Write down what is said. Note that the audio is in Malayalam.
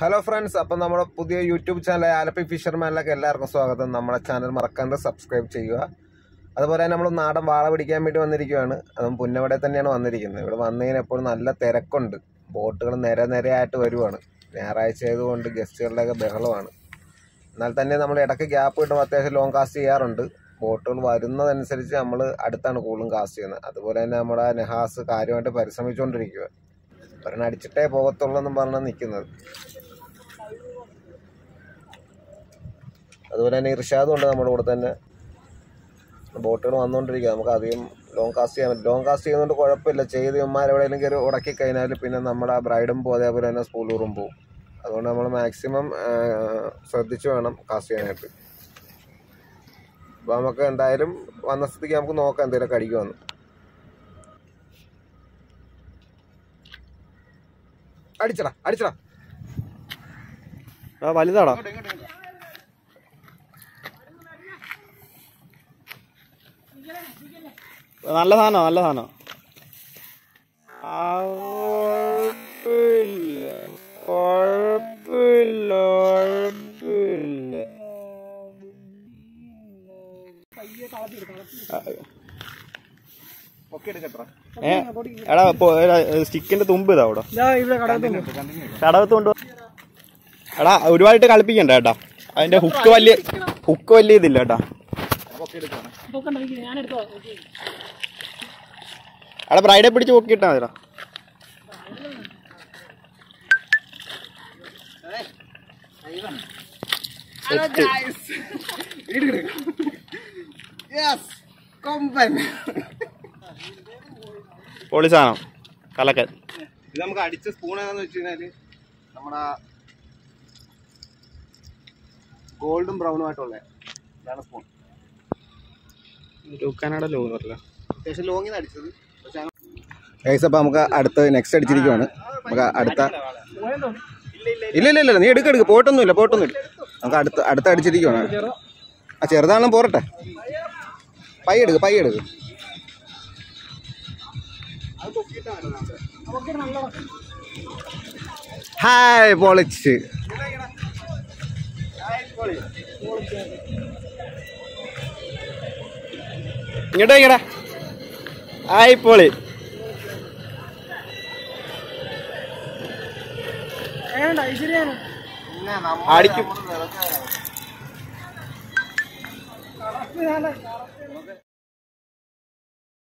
ഹലോ ഫ്രണ്ട്സ് അപ്പം നമ്മുടെ പുതിയ യൂട്യൂബ് ചാനൽ ആലപ്പി ഫിഷർമാനിലേക്ക് എല്ലാവർക്കും സ്വാഗതം നമ്മുടെ ചാനൽ മറക്കാണ്ട് സബ്സ്ക്രൈബ് ചെയ്യുക അതുപോലെ തന്നെ നമ്മൾ നാടൻ വാള പിടിക്കാൻ വേണ്ടി വന്നിരിക്കുകയാണ് അതും പുന്നവിടെ തന്നെയാണ് വന്നിരിക്കുന്നത് ഇവിടെ വന്നതിന് എപ്പോഴും നല്ല തിരക്കുണ്ട് ബോട്ടുകൾ നിര നിരയായിട്ട് വരുവാണ് ഞായറാഴ്ച ആയതുകൊണ്ട് ഗസ്റ്റുകളുടെയൊക്കെ ബഹളമാണ് എന്നാൽ തന്നെ നമ്മൾ ഇടയ്ക്ക് ഗ്യാപ്പ് കിട്ടുമ്പോൾ അത്യാവശ്യം ലോങ് കാസ്റ്റ് ചെയ്യാറുണ്ട് ബോട്ടുകൾ വരുന്നതനുസരിച്ച് നമ്മൾ അടുത്താണ് കൂടുതലും കാസ്റ്റ് ചെയ്യുന്നത് അതുപോലെ തന്നെ നമ്മുടെ നെഹാസ് കാര്യമായിട്ട് പരിശ്രമിച്ചുകൊണ്ടിരിക്കുക ഒരെണ്ണം അടിച്ചിട്ടേ പോകത്തുള്ളൂ എന്നും പറഞ്ഞാണ് നിൽക്കുന്നത് അതുപോലെ തന്നെ ഇർഷാദും ഉണ്ട് നമ്മുടെ കൂടെ തന്നെ ബോട്ടുകൾ വന്നുകൊണ്ടിരിക്കുക നമുക്ക് അധികം ലോങ് കാസ്റ്റ് ചെയ്യാൻ പറ്റും ലോങ് കാസ്റ്റ് ചെയ്യുന്നതുകൊണ്ട് കുഴപ്പമില്ല ചെയ്ത് ഇവന്മാർ എവിടെയെങ്കിലും കയറി ഉടക്കി കഴിഞ്ഞാൽ പിന്നെ നമ്മുടെ ബ്രൈഡും പോകും അതേപോലെ തന്നെ സ്കൂളൂറും പോകും അതുകൊണ്ട് നമ്മൾ മാക്സിമം ശ്രദ്ധിച്ച് വേണം കാസ്റ്റ് ചെയ്യാനായിട്ട് അപ്പോൾ നമുക്ക് എന്തായാലും വന്ന സ്ഥിതിക്ക് നമുക്ക് നോക്കാം എന്തെങ്കിലുമൊക്കെ അടിക്കുമെന്ന് അടിച്ചടാ അടിച്ചടാ ആ വലുതാടാ നല്ല സാധനം നല്ല സാധനം കുഴപ്പമില്ല കുഴപ്പമില്ല ഏ എടാ സ്റ്റിക്കിന്റെ തുമ്പ് ഇതാ അവിടെ കടവത്ത് കൊണ്ടു എടാ ഒരുപാടിട്ട് കളിപ്പിക്കണ്ട കേട്ടാ അതിന്റെ ഹുക്ക് വലിയ ഹുക്ക് വലിയ ഇതില്ല കേട്ടാ എടാ ബ്രൈഡെ പിടിച്ച് പൊക്കിട്ടാ മതിടാ സെറ്റ് കൊമ്പൻ പൊളി സാധനം കലക്കൻ ഇത് നമുക്ക് അടിച്ച സ്പൂൺ ഏതാന്ന് വെച്ച് കഴിഞ്ഞാല് നമ്മുടെ ഗോൾഡും ബ്രൗണും ആയിട്ടുള്ള ഇതാണ് സ്പൂൺ കനഡ ലോ പറഞ്ഞ അത്യാവശ്യം ലോങ്ങിന്ന് അടിച്ചത് ഗൈസ് അപ്പൊ നമുക്ക് അടുത്ത നെക്സ്റ്റ് അടിച്ചിരിക്കുവാണ് നമുക്ക് അടുത്ത ഇല്ല ഇല്ല ഇല്ല നീ എടുക്ക എടുക്ക പോയിട്ടൊന്നുമില്ല പോയിട്ടൊന്നുമില്ല നമുക്ക് അടുത്ത അടുത്ത അടിച്ചിരിക്കുവാണ് ആ ചെറുതാണെങ്കിലും പോരട്ടെ പൈ എടുക്ക് പൈ എടുക്ക് ഹായ് പൊളിച്ച് ഇങ്ങോട്ട് വയ്ക്കടാ ആയി പൊളി അടിക്കും